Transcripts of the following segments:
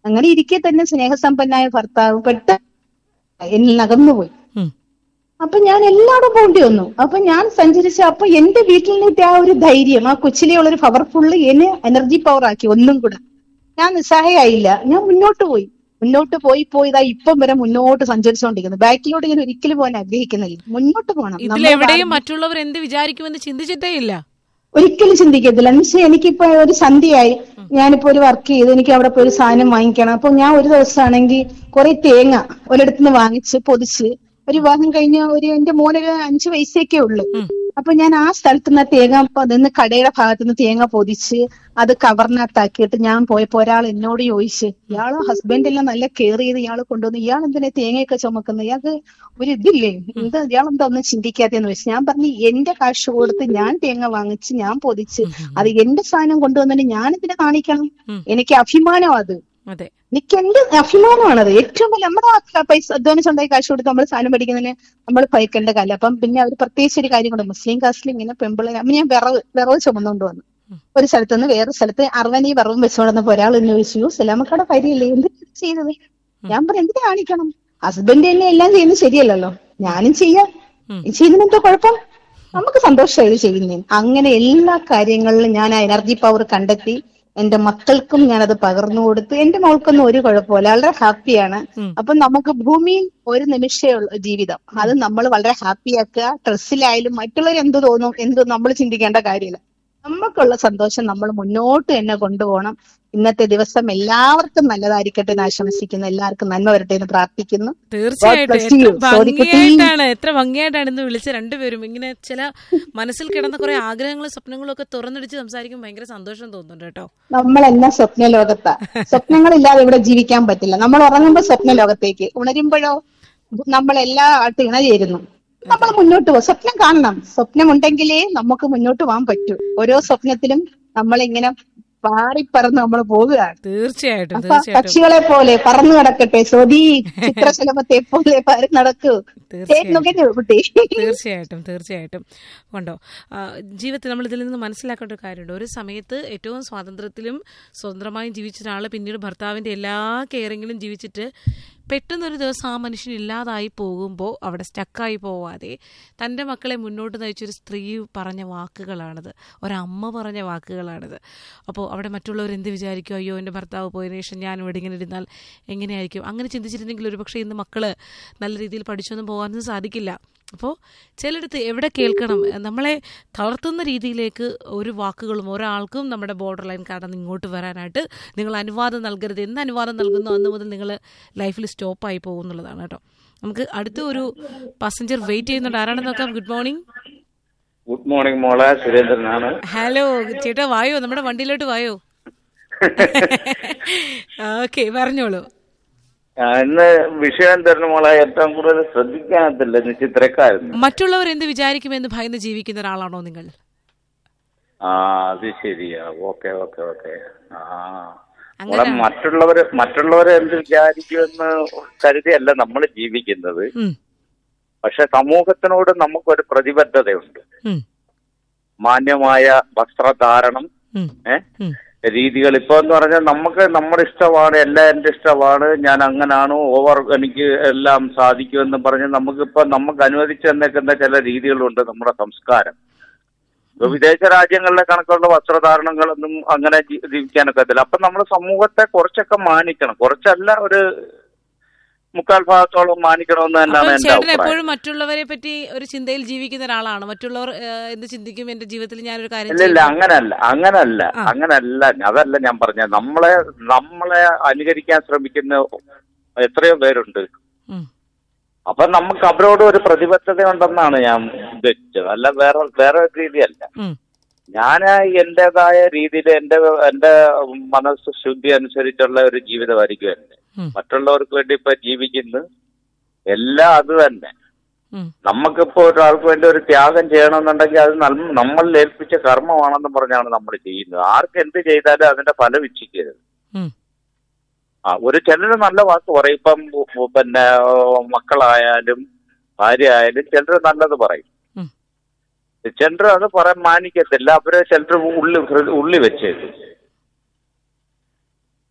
അങ്ങനെ ഇരിക്കെ തന്നെ സ്നേഹസമ്പന്നായ ഭർത്താവ് പെട്ട എന്നിൽ അകന്നുപോയി ഉം. അപ്പൊ ഞാൻ എല്ലായിടും പോണ്ടി വന്നു അപ്പൊ ഞാൻ സഞ്ചരിച്ച അപ്പൊ എന്റെ വീട്ടിൽ നിന്നിട്ട് ആ ഒരു ധൈര്യം ആ കൊച്ചിലെ ഉള്ളൊരു പവർഫുള്ള് എന്നെ എനർജി പവർ ആക്കി ഒന്നും കൂടെ ഞാൻ നിസ്സഹായായില്ല ഞാൻ മുന്നോട്ട് പോയി മുന്നോട്ട് പോയി പോയി ഇതാ ഇപ്പം വരെ മുന്നോട്ട് സഞ്ചരിച്ചുകൊണ്ടിരിക്കുന്നു ബാക്കിലോട്ട് ഞാൻ ഒരിക്കലും പോകാൻ ആഗ്രഹിക്കുന്നില്ല മുന്നോട്ട് പോകണം നമ്മൾ ഇതിലെവിടെയും മറ്റുള്ളവർ എന്ത് വിചാരിക്കുമെന്ന് ചിന്തിച്ചിട്ടേ ഇല്ല ഒരിക്കലും ചിന്തിക്കത്തില്ല പക്ഷേ എനിക്കിപ്പോ ഒരു സന്ധ്യയായി ഞാനിപ്പോ ഒരു വർക്ക് ചെയ്ത് എനിക്ക് അവിടെ പോയി ഒരു സാധനം വാങ്ങിക്കണം അപ്പൊ ഞാൻ ഒരു ദിവസമാണെങ്കിൽ കുറെ തേങ്ങ ഒരിടത്തുനിന്ന് വാങ്ങിച്ച് പൊതിച്ച് ഒരു വിവാഹം കഴിഞ്ഞ ഒരു എന്റെ മോനൊരു അഞ്ചു വയസ്സേക്കേ ഉള്ളു അപ്പൊ ഞാൻ ആ സ്ഥലത്ത് നിന്ന് തേങ്ങ നിന്ന് കടയുടെ ഭാഗത്ത് നിന്ന് തേങ്ങ പൊതിച്ച് അത് കവറിനകത്താക്കിയിട്ട് ഞാൻ പോയപ്പോ ഒരാൾ എന്നോട് ചോദിച്ച് ഇയാള് ഹസ്ബൻഡ് എല്ലാം നല്ല കെയർ ചെയ്ത് ഇയാൾ കൊണ്ടുവന്ന് ഇയാൾ എന്തിനാ തേങ്ങയൊക്കെ ചുമക്കുന്നത് ഇയാൾക്ക് ഒരു ഇതില്ലേ എന്താ ഇയാൾ എന്താ ഒന്നും ചിന്തിക്കാത്തെന്ന് വെച്ച് ഞാൻ പറഞ്ഞു എന്റെ കാശ് കൊടുത്ത് ഞാൻ തേങ്ങ വാങ്ങിച്ച് ഞാൻ പൊതിച്ച് അത് എന്റെ സാധനം കൊണ്ടുവന്നിട്ട് ഞാൻ ഇതിനെ കാണിക്കണം ഉം. എനിക്ക് അഭിമാനം അത് അതെ എനിക്ക് എന്റെ അഭിമാനമാണത് ഏറ്റവും വലിയ നമ്മുടെ ആ പൈസ അധ്വാനിച്ചുണ്ടായി കാശ് കൊടുത്ത് നമ്മൾ സാധനം മേടിക്കുന്നതിന് നമ്മൾ ഭയക്കേണ്ട കാലം അപ്പം പിന്നെ അവർ പ്രത്യേകിച്ച് ഒരു കാര്യം കൊണ്ട് മുസ്ലിം കാസ്റ്റിൽ ഇങ്ങനെ പെമ്പിളെ അമ്മ ഞാൻ വിറവ് വിറവ് ചുമന്നുകൊണ്ട് വന്നു ഒരു സ്ഥലത്ത് നിന്ന് വേറെ സ്ഥലത്ത് അറുപനി വിറവും വെച്ചുകൊണ്ടപ്പോ ഒരാൾ എന്നെ ചോദിച്ചു സലാമക്കടെ കാര്യമില്ലേ എന്ത് ചെയ്തത് ഞാൻ പറഞ്ഞു എന്തിനാ കാണിക്കണം ഹസ്ബൻഡ് തന്നെ എല്ലാം ചെയ്യുന്നത് ശരിയല്ലല്ലോ ഞാനും ചെയ്യാം ഉം. ഈ ചെയ്യുന്നതിനെന്തോ കുഴപ്പം നമുക്ക് സന്തോഷമായി ചെയ്യുന്നതിന് അങ്ങനെ എല്ലാ കാര്യങ്ങളിലും ഞാൻ ആ എനർജി പവർ കണ്ടെത്തി എന്റെ മക്കൾക്കും ഞാനത് പകർന്നു കൊടുത്ത് എന്റെ മോൾക്കൊന്നും ഒരു കുഴപ്പമില്ല വളരെ ഹാപ്പിയാണ് ഉം. അപ്പൊ നമുക്ക് ഭൂമിയിൽ ഒരു നിമിഷമേ ഉള്ളൂ ജീവിതം അത് നമ്മൾ വളരെ ഹാപ്പി ആക്കുക സ്ട്രെസ്സിലായാലും മറ്റുള്ളവർ എന്ത് തോന്നും എന്ത് നമ്മൾ ചിന്തിക്കേണ്ട കാര്യമില്ല നമുക്കുള്ള സന്തോഷം നമ്മൾ മുന്നോട്ട് തന്നെ കൊണ്ടുപോകണം ഇന്നത്തെ ദിവസം എല്ലാവർക്കും നല്ലതായിരിക്കട്ടെ എന്ന് ആശംസിക്കുന്നു എല്ലാവർക്കും നന്മ വരട്ടെ എന്ന് പ്രാർത്ഥിക്കുന്നു തീർച്ചയായിട്ടും bless എത്ര you. സോദിക്കുട്ടി. ഭംഗിയായിട്ടാണ് എത്ര ഭംഗിയായിട്ടാണ് ഇന്ന് വിളിച്ച രണ്ടുപേരും ഇങ്ങനെ ചില മനസ്സിൽ കിടന്ന കുറെ ആഗ്രഹങ്ങളും സ്വപ്നങ്ങളും ഒക്കെ തുറന്നടിച്ച് സംസാരിക്കുമ്പോൾ ഭയങ്കര സന്തോഷം തോന്നുന്നുണ്ട് കേട്ടോ നമ്മളെല്ലാം സ്വപ്ന ലോകത്താ സ്വപ്നങ്ങളില്ലാതെ ഇവിടെ ജീവിക്കാൻ പറ്റില്ല നമ്മൾ ഉറങ്ങുമ്പോൾ സ്വപ്ന ലോകത്തേക്ക് ഉണരുമ്പോഴോ നമ്മളെല്ലാ ആയിട്ട് ഇണചേരുന്നു നമ്മൾ മുന്നോട്ട് പോകും സ്വപ്നം കാണണം സ്വപ്നം ഉണ്ടെങ്കിലേ നമുക്ക് മുന്നോട്ട് പോകാൻ പറ്റൂ ഓരോ സ്വപ്നത്തിലും നമ്മളിങ്ങനെ പാറിപ്പറന്ന് നമ്മൾ പോവുകയാണ് തീർച്ചയായിട്ടും അപ്പൊ തീർച്ചയായിട്ടും പക്ഷികളെ പോലെ പറന്നു നടക്കട്ടെ സ്വതീ ചിത്രശലഭത്തെ പോലെ പാറി നടക്കൂ തീർച്ചയായും. നുകഞ്ഞു കുട്ടി തീർച്ചയായിട്ടും തീർച്ചയായിട്ടും ഉണ്ടോ ആ, ജീവിതത്തിൽ നമ്മൾ ഇതിൽ നിന്ന് മനസ്സിലാക്കേണ്ട ഒരു കാര്യമുണ്ട് ഒരു സമയത്ത് ഏറ്റവും സ്വാതന്ത്ര്യത്തിലും സ്വതന്ത്രമായും ജീവിച്ച ഒരാൾ പിന്നീട് ഭർത്താവിന്റെ എല്ലാ കെയറിങ്ങിലും ജീവിച്ചിട്ട് പെട്ടെന്നൊരു ദിവസം ആ മനുഷ്യൻ ഇല്ലാതായി പോകുമ്പോൾ അവിടെ സ്റ്റക്കായി പോവാതെ തൻ്റെ മക്കളെ മുന്നോട്ട് നയിച്ചൊരു സ്ത്രീ പറഞ്ഞ വാക്കുകളാണിത് ഒരമ്മ പറഞ്ഞ വാക്കുകളാണിത് അപ്പോൾ അവിടെ മറ്റുള്ളവർ എന്ത് വിചാരിക്കും അയ്യോ എൻ്റെ ഭർത്താവ് പോയതിനു ശേഷം ഞാൻ ഇവിടെ ഇങ്ങനെ ഇരുന്നാൽ എങ്ങനെയായിരിക്കും അങ്ങനെ ചിന്തിച്ചിരുന്നെങ്കിൽ ഒരുപക്ഷെ ഇന്ന് മക്കള് നല്ല രീതിയിൽ പഠിച്ചൊന്നും പോകാനൊന്നും സാധിക്കില്ല അപ്പോൾ ചിലയിടത്ത് എവിടെ കേൾക്കണം നമ്മളെ തളർത്തുന്ന രീതിയിലേക്ക് ഒരു വാക്കുകളും ഒരാൾക്കും നമ്മുടെ ബോർഡർ ലൈൻ കടന്ന് ഇങ്ങോട്ട് വരാനായിട്ട് നിങ്ങൾ അനുവാദം നൽകരുത് എന്ത് അനുവാദം നൽകുന്നു അന്ന് മുതൽ നിങ്ങൾ ലൈഫിൽ സ്റ്റോപ്പായി പോകും എന്നുള്ളതാണ് കേട്ടോ നമുക്ക് അടുത്ത ഒരു പാസഞ്ചർ വെയിറ്റ് ചെയ്യുന്നുണ്ട് ആരാണെന്ന് നോക്കാം ഗുഡ് മോർണിംഗ് ഗുഡ് മോർണിംഗ് മോളെ സുരേന്ദ്രനാണ് ഹലോ ചേട്ടാ വായോ നമ്മുടെ വണ്ടിയിലോട്ട് വായോ ഓക്കെ പറഞ്ഞോളൂ ആ, ഇന്ന് വിഷയം തരുന്ന മോളെ ഏറ്റവും കൂടുതൽ ശ്രദ്ധിക്കാനത്തില്ല ഇന്ന് ചിത്രക്കാരുന്നു മറ്റുള്ളവർ എന്ത് വിചാരിക്കുമെന്ന് ഭയന്ന് ജീവിക്കുന്ന ഒരാളാണോ നിങ്ങൾ ആ അത് ശരിയാ ഓക്കെ ഓക്കെ ഓക്കെ ആ അങ്ങനെ മോളെ മറ്റുള്ളവര് മറ്റുള്ളവരെ എന്ത് വിചാരിക്കുമെന്ന് കരുതിയല്ല നമ്മൾ ജീവിക്കുന്നത് ഉം, പക്ഷെ സമൂഹത്തിനോട് നമുക്കൊരു പ്രതിബദ്ധതയുണ്ട് ഉം, മാന്യമായ വസ്ത്രധാരണം ഉം, ഏ ഉം. രീതികൾ ഇപ്പൊ എന്ന് പറഞ്ഞാൽ നമുക്ക് നമ്മുടെ ഇഷ്ടമാണ് എല്ലാം എന്റെ ഇഷ്ടമാണ് ഞാൻ അങ്ങനാണ് ഓവർ എനിക്ക് എല്ലാം സാധിക്കുമെന്ന് പറഞ്ഞ് നമുക്കിപ്പോ നമുക്ക് അനുവദിച്ചു തന്നേക്കുന്ന ചില രീതികളുണ്ട് നമ്മുടെ സംസ്കാരം ഇപ്പൊ വിദേശ രാജ്യങ്ങളിലെ കണക്കുള്ള വസ്ത്രധാരണങ്ങളൊന്നും അങ്ങനെ ജീ- ജീവിക്കാനൊക്കത്തില്ല അപ്പൊ നമ്മൾ സമൂഹത്തെ കുറച്ചൊക്കെ മാനിക്കണം കുറച്ചല്ല ഒരു മുക്കാൽ ഭാഗത്തോളം മാനിക്കണമെന്ന് തന്നെയാണ് അപ്പോൾ എന്റെ ചേട്ടൻ അഭിപ്രായം എപ്പോഴും മറ്റുള്ളവരെ പറ്റി ഒരു ചിന്തയിൽ ജീവിക്കുന്ന ഒരാളാണ് മറ്റുള്ളവർ ഏഹ്, എന്ത് ചിന്തിക്കും എന്റെ ജീവിതത്തിൽ ഞാനൊരു കാര്യം ഇല്ല ഇല്ല ചെയ്യും. അങ്ങനല്ല അങ്ങനല്ല ആ. അങ്ങനല്ല അതല്ല ഞാൻ പറഞ്ഞത് നമ്മളെ നമ്മളെ അനുകരിക്കാൻ ശ്രമിക്കുന്ന എത്രയോ പേരുണ്ട് ഉം, അപ്പൊ നമുക്ക് അവരോട് ഒരു പ്രതിബദ്ധത ഉണ്ടെന്നാണ് ഞാൻ ഉദ്ദേശിച്ചത് അല്ല വേറെ വേറെ ഒരു രീതിയല്ല ഉം, ഞാൻ എന്റേതായ രീതിയിൽ എന്റെ എന്റെ മനസ്സ് ശുദ്ധി അനുസരിച്ചുള്ള ഒരു ജീവിതമായിരിക്കും എന്റെ ഉം, മറ്റുള്ളവർക്ക് വേണ്ടി ഇപ്പൊ ജീവിക്കുന്നു എല്ലാം അത് തന്നെ ഉം. നമുക്കിപ്പോ ഒരാൾക്ക് വേണ്ടി ഒരു ത്യാഗം ചെയ്യണമെന്നുണ്ടെങ്കിൽ അത് നം- നമ്മളിൽ ഏൽപ്പിച്ച കർമ്മമാണെന്ന് പറഞ്ഞാണ് നമ്മൾ ചെയ്യുന്നത് ആർക്ക് എന്ത് ചെയ്താലും അതിന്റെ ഫലം ഇച്ഛിക്കരുത് ഉം. ആ ഒരു ചിലര് നല്ല വാക്ക് പറയും ഇപ്പം ഉ- ഉ- പിന്നെ ഓ, മക്കളായാലും ഭാര്യ ആയാലും ചിലര് നല്ലത് പറയും ഉം. ചിലർ അത് പറയാൻ മാനിക്കത്തില്ല അവര് ചിലർ ഉള്ളി ഹൃ- ഉള്ളി വെച്ചേക്കും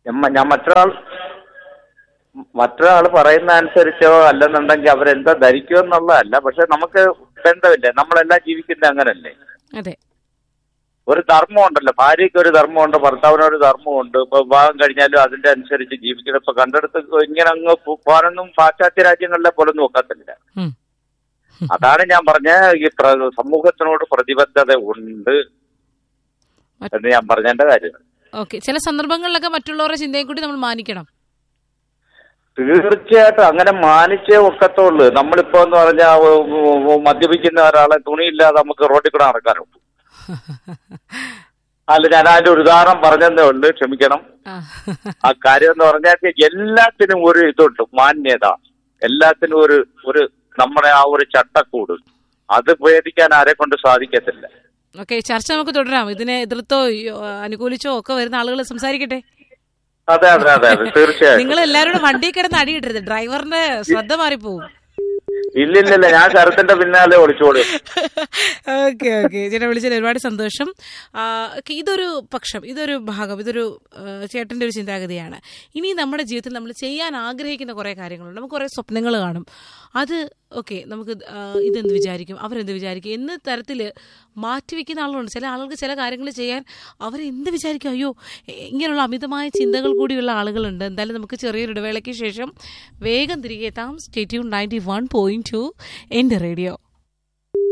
ഞമ്മ- ഞാൻ മറ്റൊരാൾ മറ്റൊരാൾ പറയുന്ന അനുസരിച്ചോ അല്ലെന്നുണ്ടെങ്കിൽ അവരെന്താ ധരിക്കുമെന്നുള്ളതല്ല പക്ഷെ നമുക്ക് ബന്ധമില്ല നമ്മളെല്ലാം ജീവിക്കുന്നത് അങ്ങനല്ലേ അതെ ഒരു ധർമ്മം ഉണ്ടല്ലോ ഭാര്യയ്ക്ക് ഒരു ധർമ്മമുണ്ട് ഭർത്താവിന് ഒരു ധർമ്മമുണ്ട് ഇപ്പൊ വിവാഹം കഴിഞ്ഞാലും അതിന്റെ അനുസരിച്ച് ജീവിക്കണം ഇപ്പൊ കണ്ടെടുത്ത് ഇങ്ങനെ അങ്ങ് പോ- പോകാനൊന്നും പാശ്ചാത്യ രാജ്യങ്ങളിലെ പോലൊന്നും ഒക്കത്തില്ല ഉം. അതാണ് ഞാൻ പറഞ്ഞ ഈ പ്ര- സമൂഹത്തിനോട് പ്രതിബദ്ധത ഉണ്ട് എന്ന് ഞാൻ പറഞ്ഞതിന്റെ കാര്യം ഓക്കെ ചില സന്ദർഭങ്ങളിലൊക്കെ മറ്റുള്ളവരുടെ ചിന്തയെ കൂടി നമ്മൾ മാനിക്കണം തീർച്ചയായിട്ടും അങ്ങനെ മാനിച്ചേ ഒക്കത്തുള്ളൂ നമ്മളിപ്പോ എന്ന് പറഞ്ഞാൽ മദ്യപിക്കുന്ന ഒരാളെ തുണിയില്ലാതെ നമുക്ക് റോഡിൽ കൂടെ നടക്കാനുണ്ട് അല്ല ഞാൻ അതിന്റെ ഒരു ഉദാഹരണം പറഞ്ഞതേ ഉള്ളൂ ക്ഷമിക്കണം ആ. ആ കാര്യം എന്ന് പറഞ്ഞാൽ എല്ലാത്തിനും ഒരു ഇതുണ്ട് മാന്യത എല്ലാത്തിനും ഒരു ഒരു നമ്മുടെ ആ ഒരു ചട്ടക്കൂട് അത് ഭേദിക്കാൻ ആരെ കൊണ്ട് സാധിക്കത്തില്ല ഓക്കെ ചർച്ച നമുക്ക് തുടരാം ഇതിനെ എതിർത്തോ യോ- അനുകൂലിച്ചോ ഒക്കെ വരുന്ന ആളുകൾ സംസാരിക്കട്ടെ അതെ അതെ അതെ അതെ തീർച്ചയായിട്ടും നിങ്ങൾ എല്ലാവരും വണ്ടി കിടന്ന് അടിയിട്ടരുത് ഡ്രൈവറിന്റെ ശ്രദ്ധ മാറിപ്പോവും ഇല്ലില്ലില്ല ഞാൻ ശരത്തിന്റെ പിന്നാലെ ഒളിച്ചോടും ഓക്കെ ഓക്കെ ചേട്ടാ വിളിച്ചതിൽ ഒരുപാട് സന്തോഷം ആ, okay, ഇതൊരു പക്ഷം ഇതൊരു ഭാഗം ഇതൊരു ആ, ചേട്ടന്റെ ഒരു ചിന്താഗതിയാണ് ഇനി നമ്മുടെ ജീവിതത്തിൽ നമ്മൾ ചെയ്യാൻ ആഗ്രഹിക്കുന്ന കുറേ കാര്യങ്ങളുണ്ട് നമുക്ക് കുറേ സ്വപ്നങ്ങൾ കാണും അത് ഓക്കെ നമുക്ക് ആ, ഇതെന്ത് വിചാരിക്കും അവരെന്ത് വിചാരിക്കും എന്ന തരത്തിൽ മാറ്റിവെക്കുന്ന ആളുകളുണ്ട് ചില ആളുകൾക്ക് ചില കാര്യങ്ങൾ ചെയ്യാൻ അവരെന്ത് വിചാരിക്കും അയ്യോ എ- ഇങ്ങനെയുള്ള അമിതമായ ചിന്തകൾ കൂടിയുള്ള ആളുകളുണ്ട് എന്തായാലും നമുക്ക് ചെറിയൊരു ഇടവേളയ്ക്ക് ശേഷം വേഗം തിരികെ എത്താം stay tune ninety one point two എൻ്റെ റേഡിയോ